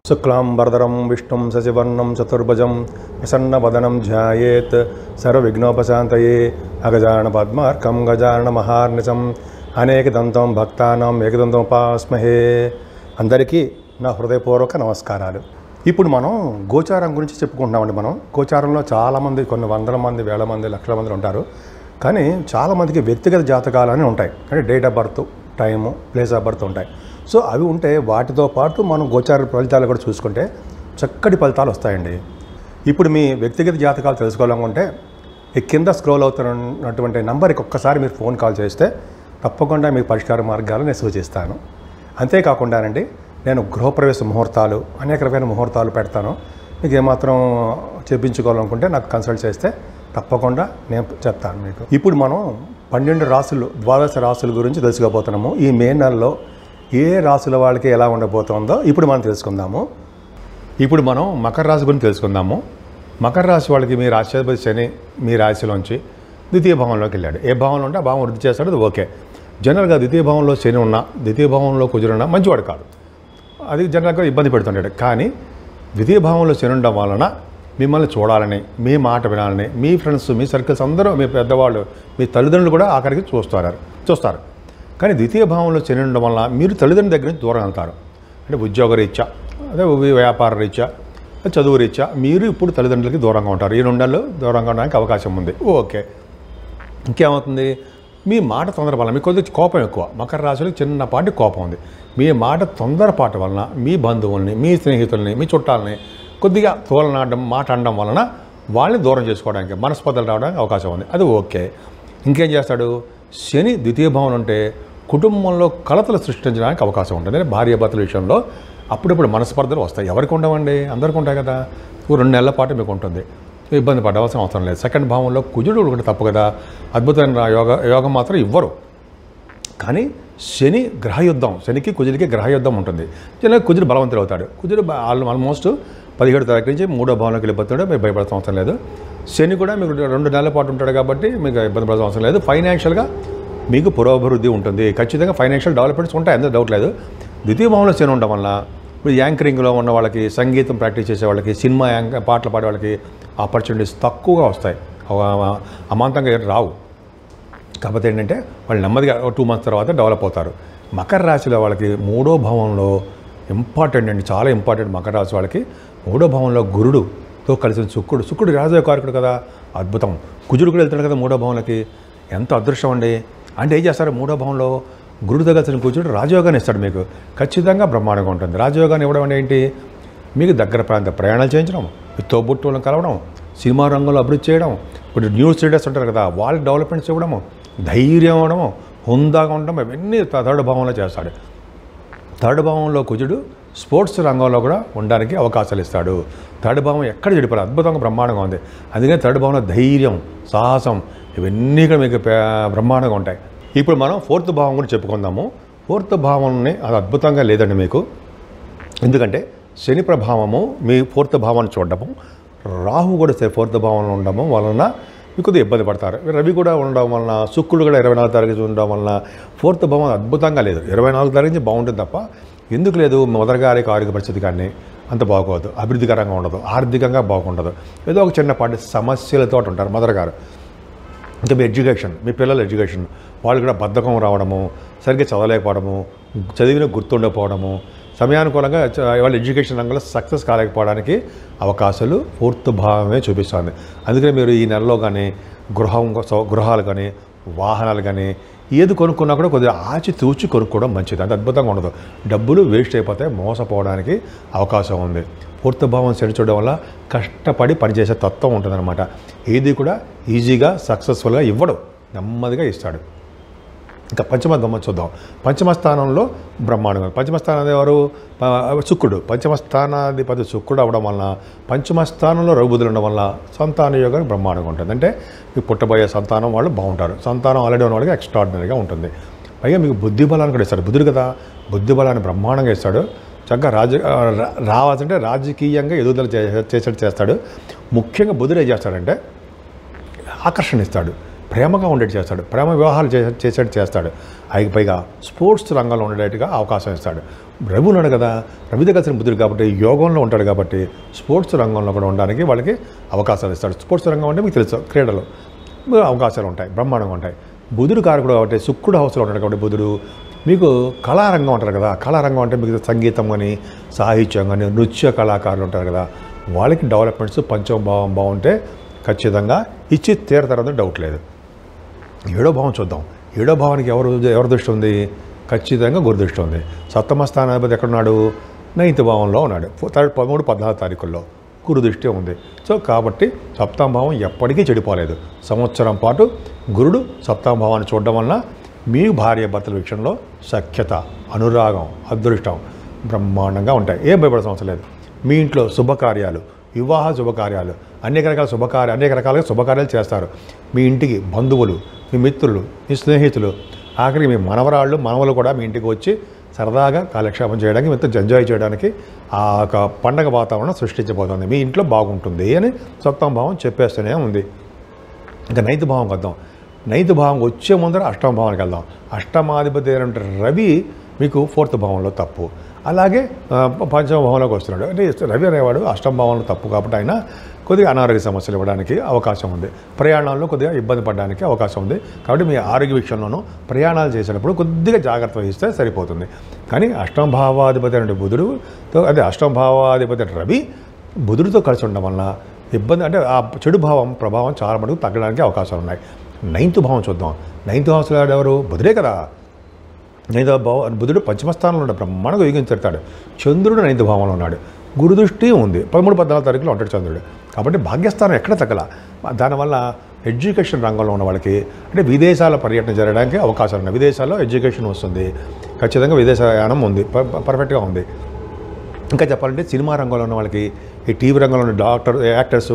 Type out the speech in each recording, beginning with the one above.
శుక్లాంబరధరం విష్ణుం శశివర్ణం చతుర్భుజం ప్రసన్నవదనం ధ్యాయేత్ సర్వవిఘ్నోపశాంతయే అగజాన పద్మార్కం గజాన మహార్నిశం అనేకదంతం భక్తానం ఏకదంతం ఉపాస్మహే అందరికీ నా హృదయపూర్వక నమస్కారాలు ఇప్పుడు మనం గోచారం గురించి చెప్పుకుంటున్నామండి మనం గోచారంలో చాలామంది కొన్ని వందల మంది వేల మంది లక్షల మంది ఉంటారు కానీ చాలామందికి వ్యక్తిగత జాతకాలు అని ఉంటాయి అంటే date of birth time place of birth ఉంటాయి సో అవి ఉంటే వాటితో పాటు మనం గోచార ఫలితాలు కూడా చూసుకుంటే చక్కటి ఫలితాలు వస్తాయండి ఇప్పుడు మీ వ్యక్తిగత జాతకాలు తెలుసుకోవాలనుకుంటే ఈ కింద స్క్రోల్ అవుతున్నటువంటి నంబర్కి ఒక్కసారి మీరు ఫోన్ కాల్ చేస్తే తప్పకుండా మీకు పరిష్కార మార్గాలు నేను సూచిస్తాను అంతేకాకుండానండి నేను గృహప్రవేశ ముహూర్తాలు అనేక రకమైన ముహూర్తాలు పెడతాను మీకు ఏమాత్రం చెప్పించుకోవాలనుకుంటే నాకు కన్సల్ట్ చేస్తే తప్పకుండా నేను చెప్తాను మీకు ఇప్పుడు మనం పన్నెండు రాసులు ద్వాదశ రాసుల గురించి తెలుసుకోబోతున్నాము ఈ మే నెలలో ఏ రాసుల వాళ్ళకి ఎలా ఉండబోతుందో ఇప్పుడు మనం తెలుసుకుందాము ఇప్పుడు మనం మకర రాశి గురించి తెలుసుకుందాము మకర రాశి వాళ్ళకి మీ రాష్ట్రాధిపతి శని మీ రాశిలోంచి ద్వితీయ భావంలోకి వెళ్ళాడు ఏ భావంలో ఉంటే ఆ భావం వృద్ధి చేస్తాడు అది ఓకే జనరల్గా ద్వితీయ భావంలో శని ఉన్నా ద్వితీయ భావంలో కుజురున్నా మంచివాడు కాదు అది జనరల్గా ఇబ్బంది పెడుతుంటాడు కానీ ద్వితీయ భావంలో శని ఉండడం వలన మిమ్మల్ని చూడాలని మీ మాట వినాలని మీ ఫ్రెండ్స్ మీ సర్కిల్స్ అందరూ మీ పెద్దవాళ్ళు మీ తల్లిదండ్రులు కూడా ఆఖరికి చూస్తారు చూస్తారు కానీ ద్వితీయ భావంలో శని ఉండడం వలన మీరు తల్లిదండ్రుల దగ్గర నుంచి దూరం వెళ్తారు అంటే ఉద్యోగ రీత్యా అదే ఉ- వ్యాపార రీత్యా చదువు రీత్యా మీరు ఇప్పుడు తల్లిదండ్రులకి దూరంగా ఉంటారు ఈ రెండేళ్ళు దూరంగా ఉండడానికి అవకాశం ఉంది ఓకే ఇంకేమవుతుంది మీ మాట తొందరపాటు మీకు కొద్దిగా కోపం ఎక్కువ మకర రాశిలో చిన్నపాటి కోపం ఉంది మీ మాట తొందరపాటు వలన మీ బంధువుల్ని మీ స్నేహితుల్ని మీ చుట్టాలని కొద్దిగా తోలనాడడం మాట అనడం వలన వాళ్ళని దూరం చేసుకోవడానికి మనస్పర్ధలు రావడానికి అవకాశం ఉంది అది ఓకే ఇంకేం చేస్తాడు శని ద్వితీయ భావన ఉంటే కుటుంబంలో కలతలు సృష్టించడానికి అవకాశం ఉంటుంది అంటే భార్యాభర్తల విషయంలో అప్పుడప్పుడు మనస్పర్ధలు వస్తాయి ఎవరికి ఉండవండి అందరికీ ఉంటాయి కదా ఓ రెండు నెలల పాటు మీకు ఉంటుంది ఇబ్బంది పడవలసిన అవసరం లేదు సెకండ్ భావంలో కుజుడు ఒకటి తప్పు కదా అద్భుతమైన యోగ యోగం మాత్రం ఇవ్వరు కానీ శని గ్రహయుద్ధం శనికి కుజుడికి గ్రహయుద్ధం ఉంటుంది జనరల్గా కుజుడు బలవంతుడు అవుతాడు కుజుడు బ- ఆల్- ఆల్మోస్ట్ పదిహేడు తారీఖు నుంచి మూడో భావంలోకి వెళ్ళిపోతాడు మీరు భయపడాల్సిన అవసరం లేదు శని కూడా మీకు రెండు నెలల పాటు ఉంటాడు కాబట్టి మీకు ఇబ్బంది పడాల్సిన అవసరం లేదు ఫైనాన్షియల్గా మీకు పురోభివృద్ధి ఉంటుంది ఖచ్చితంగా ఫైనాన్షియల్ డెవలప్మెంట్స్ ఉంటాయి అందులో డౌట్ లేదు ద్వితీయ భావంలో శని ఉండడం వల్ల ఇప్పుడు యాంకరింగ్లో ఉన్న వాళ్ళకి సంగీతం ప్రాక్టీస్ చేసే వాళ్ళకి సినిమా యాంక పాటలు పాడే వాళ్ళకి ఆపర్చునిటీస్ తక్కువగా వస్తాయి అవ- అమాంతంగా ఏం రావు కాకపోతే ఏంటంటే వాళ్ళు నెమ్మదిగా టూ మంత్స్ తర్వాత డెవలప్ అవుతారు మకర రాశిలో వాళ్ళకి మూడో భావంలో ఇంపార్టెంట్ అండి చాలా ఇంపార్టెంట్ మకర రాశి వాళ్ళకి మూడో భావంలో గురుడుతో కలిసిన శుక్రుడు శుక్రుడు రాజయోగ కారకుడు కదా అద్భుతం కుజుడు కూడా వెళ్తాడు కదా మూడో భావంలోకి ఎంత అదృష్టం అండి అంటే ఏం చేస్తారు మూడో భావంలో గురుడితో కలిసిన కుజుడు రాజయోగాన్ని ఇస్తాడు మీకు ఖచ్చితంగా బ్రహ్మాండంగా ఉంటుంది రాజయోగాన్ని ఇవ్వడం అంటే ఏంటి మీకు దగ్గర ప్రాంత ప్రయాణాలు చేయించడం మీ తోబుట్టులను కలవడం సినిమా రంగంలో అభివృద్ధి చేయడం ఇప్పుడు న్యూస్ రీడర్స్ ఉంటారు కదా వాళ్ళకి డెవలప్మెంట్స్ ఇవ్వడము ధైర్యం ఇవ్వడము హుందాగా ఉండడం ఇవన్నీ త- థర్డ్ భావంలో చేస్తాడు థర్డ్ భావంలో కుజుడు స్పోర్ట్స్ రంగంలో కూడా ఉండడానికి అవకాశాలు ఇస్తాడు థర్డ్ భావం ఎక్కడ చెడిపోరు అద్భుతంగా బ్రహ్మాండంగా ఉంది అందుకని థర్డ్ భావంలో ధైర్యం సాహసం ఇవన్నీ కూడా మీకు పే- బ్రహ్మాండంగా ఉంటాయి ఇప్పుడు మనం ఫోర్త్ భావం కూడా చెప్పుకుందాము ఫోర్త్ భావంని అది అద్భుతంగా లేదండి మీకు ఎందుకంటే శని ప్రభావము మీ ఫోర్త్ భావాన్ని చూడడము రాహు కూడా సే- ఫోర్త్ భావంలో ఉండడము వలన మీకు కొద్దిగా ఇబ్బంది పడతారు రవి కూడా ఉండడం వలన శుక్రుడు కూడా ఇరవై నాలుగు తారీఖు ఉండడం వలన ఫోర్త్ భావం అద్భుతంగా లేదు ఇరవై నాలుగు తారీఖు నుంచి బాగుంటుంది తప్ప ఎందుకు లేదు మొదటి గారికి ఆరోగ్య పరిస్థితి కానీ అంత బాగోదు అభివృద్ధికరంగా ఉండదు ఆర్థికంగా బాగుండదు ఏదో ఒక చిన్నపాటి సమస్యలతో ఉంటారు మదర్ గారు ఇంకా మీ ఎడ్యుకేషన్ మీ పిల్లల ఎడ్యుకేషన్ వాళ్ళు కూడా బద్ధకం రావడము సరిగ్గా చదవలేకపోవడము చదివిన గుర్తుండకపోవడము సమయానుకూలంగా చ- వాళ్ళ ఎడ్యుకేషన్ రంగంలో సక్సెస్ కాలేకపోవడానికి అవకాశాలు పూర్తి భాగమే చూపిస్తుంది అందుకని మీరు ఈ నెలలో కానీ గృహం సో- గృహాలు కానీ వాహనాలు కానీ ఏది కొనుక్కున్నా కూడా కొద్దిగా ఆచి తూచి కొనుక్కోవడం మంచిది అంత అద్భుతంగా ఉండదు డబ్బులు వేస్ట్ అయిపోతే మోసపోవడానికి అవకాశం ఉంది పూర్తిభావం సెడి చూడడం వల్ల కష్టపడి పనిచేసే తత్వం ఉంటుందన్నమాట ఏది కూడా ఈజీగా సక్సెస్ఫుల్గా ఇవ్వడు నెమ్మదిగా ఇస్తాడు ఇంకా పంచమ దమ్మ చూద్దాం పంచమ స్థానంలో బ్రహ్మాండంగా పంచమ స్థానం ఎవరు ఆ, శుక్రుడు పంచమ స్థానాధిపతి శుక్రుడు అవడం వలన పంచమ స్థానంలో రఘుబుద్ధులు ఉండడం వల్ల సంతాన యోగం బ్రహ్మాండంగా ఉంటుంది అంటే మీకు పుట్టబోయే సంతానం వాళ్ళు బాగుంటారు సంతానం ఆల్రెడీ ఉన్న వాళ్ళకి ఎక్స్ట్రాడినరీగా ఉంటుంది పైగా మీకు బుద్ధి బలాన్ని కూడా ఇస్తాడు బుద్ధుడు కదా బుద్ధి బలాన్ని బ్రహ్మాండంగా ఇస్తాడు చక్కగా రాజ రా- రావాల్సింటే రాజకీయంగా ఎదుగుదల చే- చేసేట్టు చేస్తాడు ముఖ్యంగా బుద్ధుడు ఏం చేస్తాడంటే ఆకర్షణ ఇస్తాడు ప్రేమగా ఉండేది చేస్తాడు ప్రేమ వివాహాలు చేసే చేసేట్టు చేస్తాడు అయికి పైగా స్పోర్ట్స్ రంగంలో ఉండేట్టుగా అవకాశం ఇస్తాడు రవి ఉన్నాడు కదా రవి దగ్గర బుద్ధుడు కాబట్టి యోగంలో ఉంటాడు కాబట్టి స్పోర్ట్స్ రంగంలో కూడా ఉండడానికి వాళ్ళకి అవకాశాలు ఇస్తాడు స్పోర్ట్స్ రంగం అంటే మీకు తెలుసు క్రీడలు అవకాశాలు ఉంటాయి బ్రహ్మాండంగా ఉంటాయి బుధుడు కారకుడు కాబట్టి శుక్రుడు హౌస్లో ఉంటాడు కాబట్టి బుధుడు మీకు కళారంగం అంటారు కదా కళారంగం అంటే మీకు సంగీతం కానీ సాహిత్యం కానీ నృత్య కళాకారులు ఉంటారు కదా వాళ్ళకి డెవలప్మెంట్స్ పంచమభావం బాగుంటే ఖచ్చితంగా ఇచ్చి తీరతారని డౌట్ లేదు ఏడో భావం చూద్దాం ఏడో భావానికి ఎవరు ఎవరి దృష్టి ఉంది ఖచ్చితంగా గురు దృష్టి ఉంది సప్తమ స్థానాధిపతి ఎక్కడున్నాడు నైన్త్ భావంలో ఉన్నాడు థర్డ్ పదమూడు పద్నాలుగు తారీఖుల్లో గురు దృష్టి ఉంది సో కాబట్టి సప్తమ భావం ఎప్పటికీ చెడిపోలేదు సంవత్సరం పాటు గురుడు సప్తమ భావాన్ని చూడడం వలన మీ భార్య భర్తల విషయంలో సఖ్యత అనురాగం అదృష్టం బ్రహ్మాండంగా ఉంటాయి ఏం భయపడాల్సిన అవసరం లేదు మీ ఇంట్లో శుభకార్యాలు వివాహ శుభకార్యాలు అనేక రకాల శుభకార్య అనేక రకాలుగా శుభకార్యాలు చేస్తారు మీ ఇంటికి బంధువులు మీ మిత్రులు మీ స్నేహితులు ఆఖరికి మీ మనవరాళ్ళు మనవలు కూడా మీ ఇంటికి వచ్చి సరదాగా కాలక్షేపం చేయడానికి మీతో ఎంజాయ్ చేయడానికి ఆ ఒక పండగ వాతావరణం సృష్టించబోతుంది మీ ఇంట్లో బాగుంటుంది అని సప్తమ భావం చెప్పేస్తూనే ఉంది ఇంకా నైన్త్ భావం వద్దాం నైన్త్ భావం వచ్చే ముందర అష్టమ భావానికి వెళ్దాం అష్టమాధిపతి అయినటువంటి రవి మీకు ఫోర్త్ భావంలో తప్పు అలాగే ఆ, పంచమ భావంలోకి వస్తున్నాడు అంటే రవి అనేవాడు అష్టమ భావంలో తప్పు కాబట్టి ఆయన కొద్దిగా అనారోగ్య సమస్యలు ఇవ్వడానికి అవకాశం ఉంది ప్రయాణాల్లో కొద్దిగా ఇబ్బంది పడడానికి అవకాశం ఉంది కాబట్టి మీ ఆరోగ్య విషయంలోనూ ప్రయాణాలు చేసేటప్పుడు కొద్దిగా జాగ్రత్త వహిస్తే సరిపోతుంది కానీ అష్టమ భావాధిపతి అయిన బుధుడుతో అదే అష్టమ భావాధిపతి అయిన రవి బుధుడితో కలిసి ఉండడం వలన ఇబ్బంది అంటే ఆ చెడు భావం ప్రభావం చాలా మటుకు తగ్గడానికి అవకాశాలు ఉన్నాయి నైన్త్ భావం చూద్దాం నైన్త్ హౌస్లో ఎవరు బుధుడే కదా నైన్త్ భావం బుధుడు పంచమ స్థానంలో ఉన్నాడు బ్రహ్మాండంగా యోగించాడు చంద్రుడు నైన్త్ భావంలో ఉన్నాడు గురు దృష్టి ఉంది పదమూడు పద్నాలుగు తారీఖులో ఉంటాడు చంద్రుడు కాబట్టి భాగ్యస్థానం ఎక్కడ తగ్గల దానివల్ల ఎడ్యుకేషన్ రంగంలో ఉన్న వాళ్ళకి అంటే విదేశాల పర్యటన జరగడానికి అవకాశాలు ఉన్నాయి విదేశాల్లో ఎడ్యుకేషన్ వస్తుంది ఖచ్చితంగా విదేశయానం ఉంది ప- ప- పర్ఫెక్ట్గా ఉంది ఇంకా చెప్పాలంటే సినిమా రంగంలో ఉన్న వాళ్ళకి ఈ టీవీ రంగంలో ఉన్న డాక్టర్ యాక్టర్స్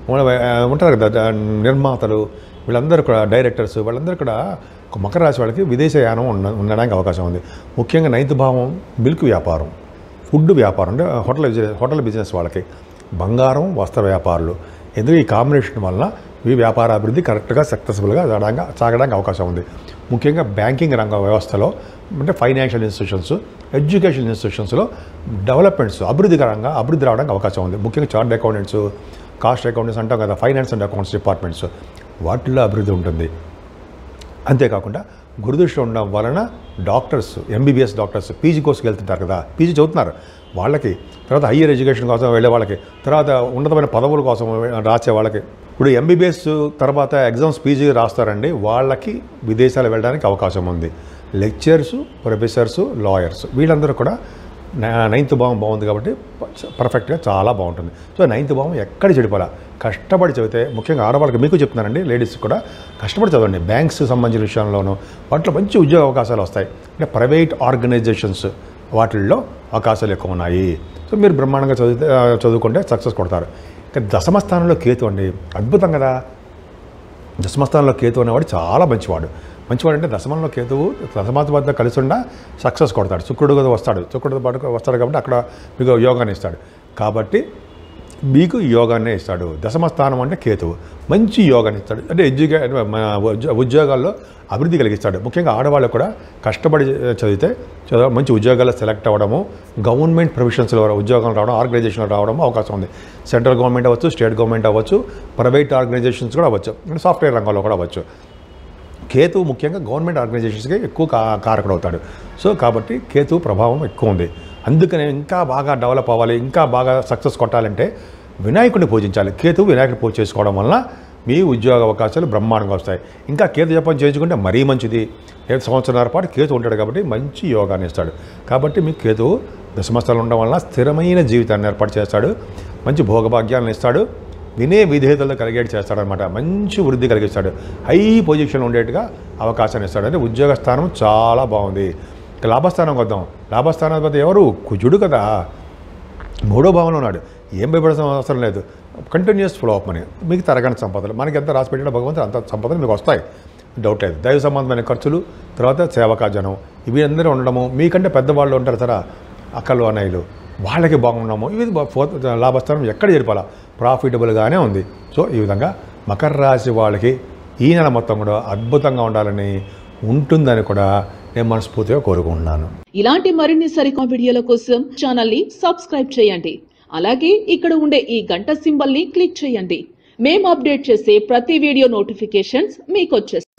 ఉంటారు కదా ద- నిర్మాతలు వీళ్ళందరూ కూడా డైరెక్టర్స్ వాళ్ళందరూ కూడా ఒక మకర రాశి వాళ్ళకి విదేశయానం ఉన్న ఉండడానికి అవకాశం ఉంది ముఖ్యంగా నైన్త్ భావం మిల్క్ వ్యాపారం ఫుడ్ వ్యాపారం అంటే హోటల్ బిజినెస్ హోటల్ బిజినెస్ వాళ్ళకి బంగారం వస్త్ర వ్యాపారులు ఎందుకు ఈ కాంబినేషన్ వల్ల ఈ వ్యాపార అభివృద్ధి కరెక్ట్గా సక్సెస్ఫుల్గా జరగడానికి సాగడానికి అవకాశం ఉంది ముఖ్యంగా బ్యాంకింగ్ రంగ వ్యవస్థలో అంటే ఫైనాన్షియల్ ఇన్స్టిట్యూషన్స్ ఎడ్యుకేషన్ ఇన్స్టిట్యూషన్స్లో డెవలప్మెంట్స్ అభివృద్ధికరంగా అభివృద్ధి రావడానికి అవకాశం ఉంది ముఖ్యంగా చార్ట్ అకౌంటెంట్స్ కాస్ట్ అకౌంటెంట్స్ అంటాం కదా ఫైనాన్స్ అండ్ అకౌంట్స్ డిపార్ట్మెంట్స్ వాటిల్లో అభివృద్ధి ఉంటుంది అంతేకాకుండా గురుదృష్టి ఉండడం వలన డాక్టర్స్ ఎంబీబీఎస్ డాక్టర్స్ పీజీ కోర్సుకి వెళ్తుంటారు కదా పీజీ చదువుతున్నారు వాళ్ళకి తర్వాత హయ్యర్ ఎడ్యుకేషన్ కోసం వెళ్ళే వాళ్ళకి తర్వాత ఉన్నతమైన పదవుల కోసం రాసే వాళ్ళకి ఇప్పుడు ఎంబీబీఎస్ తర్వాత ఎగ్జామ్స్ పీజీ రాస్తారండి వాళ్ళకి విదేశాలు వెళ్ళడానికి అవకాశం ఉంది లెక్చర్స్ ప్రొఫెసర్స్ లాయర్స్ వీళ్ళందరూ కూడా నా- నైన్త్ భావం బాగుంది కాబట్టి పర్ఫెక్ట్గా చాలా బాగుంటుంది సో నైన్త్ భావం ఎక్కడ చెడిపోలా కష్టపడి చదివితే ముఖ్యంగా ఆడవాళ్ళకి మీకు చెప్తున్నానండి లేడీస్ కూడా కష్టపడి చదవండి బ్యాంక్స్ సంబంధించిన విషయంలోనూ వాటిలో మంచి ఉద్యోగ అవకాశాలు వస్తాయి అంటే ప్రైవేట్ ఆర్గనైజేషన్స్ వాటిల్లో అవకాశాలు ఎక్కువ ఉన్నాయి సో మీరు బ్రహ్మాండంగా చదివితే ఆ, చదువుకుంటే సక్సెస్ కొడతారు ఇంకా దశమ స్థానంలో కేతు అండి అద్భుతం కదా దశమస్థానంలో కేతు అనేవాడు చాలా మంచివాడు మంచివాడు అంటే దశమంలో కేతువు దశమాధిపతితో కలిసి ఉండా సక్సెస్ కొడతాడు శుక్రుడు కదా వస్తాడు శుక్రుడితో పాటు వస్తాడు కాబట్టి అక్కడ మీకు యోగాన్ని ఇస్తాడు కాబట్టి మీకు యోగాన్నే ఇస్తాడు దశమస్థానం అంటే కేతువు మంచి యోగాన్ని ఇస్తాడు అంటే ఎడ్యుకే మన ఉద్యో- ఉద్యోగాల్లో అభివృద్ధి కలిగిస్తాడు ముఖ్యంగా ఆడవాళ్ళు కూడా కష్టపడి చదివితే చదవ మంచి ఉద్యోగాల్లో సెలెక్ట్ అవ్వడము గవర్నమెంట్ ప్రొఫెషన్స్లో ఉద్యోగాలు రావడం ఆర్గనైజేషన్లో రావడం అవకాశం ఉంది సెంట్రల్ గవర్నమెంట్ అవ్వచ్చు స్టేట్ గవర్నమెంట్ అవ్వచ్చు ప్రైవేట్ ఆర్గనైజేషన్స్ కూడా అవ్వచ్చు అంటే సాఫ్ట్వేర్ రంగంలో కూడా అవ్వచ్చు కేతు ముఖ్యంగా గవర్నమెంట్ ఆర్గనైజేషన్స్కి ఎక్కువ కా కారకుడు అవుతాడు సో కాబట్టి కేతు ప్రభావం ఎక్కువ ఉంది అందుకనే ఇంకా బాగా డెవలప్ అవ్వాలి ఇంకా బాగా సక్సెస్ కొట్టాలంటే వినాయకుడిని పూజించాలి కేతు వినాయకుడిని పూజ చేసుకోవడం వలన మీ ఉద్యోగ అవకాశాలు బ్రహ్మాండంగా వస్తాయి ఇంకా కేతు జపం చేయించుకుంటే మరీ మంచిది ఏడు సంవత్సరాల పాటు కేతు ఉంటాడు కాబట్టి మంచి యోగాన్ని ఇస్తాడు కాబట్టి మీకు కేతువు దశమస్థలు ఉండడం వలన స్థిరమైన జీవితాన్ని ఏర్పాటు చేస్తాడు మంచి భోగభాగ్యాలను ఇస్తాడు వినే విధేయతలు కలిగేటి చేస్తాడనమాట మంచి వృద్ధి కలిగిస్తాడు హై పొజిషన్ ఉండేట్టుగా అవకాశాన్ని ఇస్తాడు అంటే ఉద్యోగ స్థానం చాలా బాగుంది ఇక లాభస్థానం వద్దాం లాభస్థానాధిపతి ఎవరు కుజుడు కదా మూడో భావంలో ఉన్నాడు ఏం భయపడాల్సిన అవసరం లేదు కంటిన్యూస్ ఫ్లో అప్ మనీ మీకు తరగని సంపదలు మనకి ఎంత రాసి పెట్టినా భగవంతుడు అంత సంపదలు మీకు వస్తాయి డౌట్ లేదు దైవ సంబంధమైన ఖర్చులు తర్వాత సేవకా జనం ఇవి అందరూ ఉండడము మీకంటే పెద్దవాళ్ళు ఉంటారు సరా అక్కలు అన్నయ్యలు వాళ్ళకి బాగున్నాము ఇది బా- ఫోర్త్ లాభస్థానం ఎక్కడ జరిపాలా ప్రాఫిటబుల్గానే ఉంది సో ఈ విధంగా మకర రాశి వాళ్ళకి ఈ నెల మొత్తం కూడా అద్భుతంగా ఉండాలని ఉంటుందని కూడా నేను మనస్ఫూర్తిగా కోరుకుంటున్నాను ఇలాంటి మరిన్ని సరికొత్త వీడియోల కోసం ఛానల్ ని సబ్స్క్రైబ్ చేయండి అలాగే ఇక్కడ ఉండే ఈ గంట సింబల్ ని క్లిక్ చేయండి మేము అప్డేట్ చేసే ప్రతి వీడియో నోటిఫికేషన్స్ మీకు వచ్చేస్తాయి